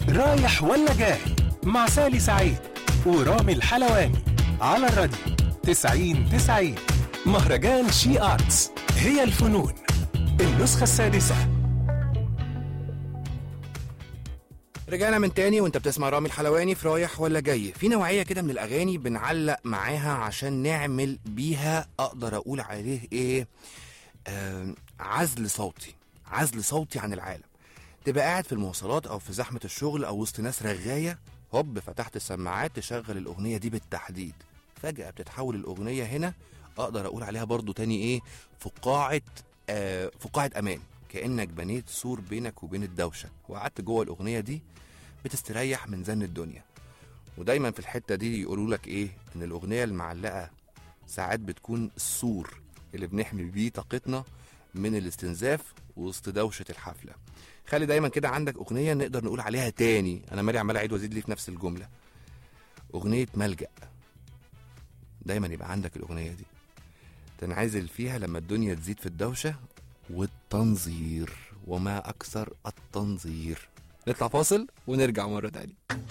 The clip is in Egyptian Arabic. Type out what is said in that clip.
رايح ولا جاي مع سالي سعيد ورامي الحلواني على الراديو 90 90 مهرجان شي آرتس هي الفنون النسخة السادسة رجعنا من تاني وانت بتسمع رامي الحلواني في رايح ولا جاي في نوعية كده من الأغاني بنعلق معاها عشان نعمل بيها أقدر أقول عليه إيه آه عزل صوتي عزل صوتي عن العالم تبقى قاعد في المواصلات أو في زحمة الشغل أو وسط ناس رغاية هوب فتحت السماعات تشغل الأغنية دي بالتحديد فجأة بتتحول الأغنية هنا أقدر أقول عليها برضو تاني إيه فقاعة آه فقاعة أمان كأنك بنيت سور بينك وبين الدوشة وقعدت جوه الأغنية دي بتستريح من زن الدنيا ودايما في الحتة دي يقولوا لك إيه إن الأغنية المعلقة ساعات بتكون السور اللي بنحمي بيه طاقتنا من الاستنزاف وسط دوشة الحفلة خلي دايما كده عندك أغنية نقدر نقول عليها تاني أنا مالي عمال أعيد وأزيد لي في نفس الجملة أغنية ملجأ دايما يبقى عندك الأغنية دي تنعزل فيها لما الدنيا تزيد في الدوشة والتنظير وما أكثر التنظير نطلع فاصل ونرجع مرة تانية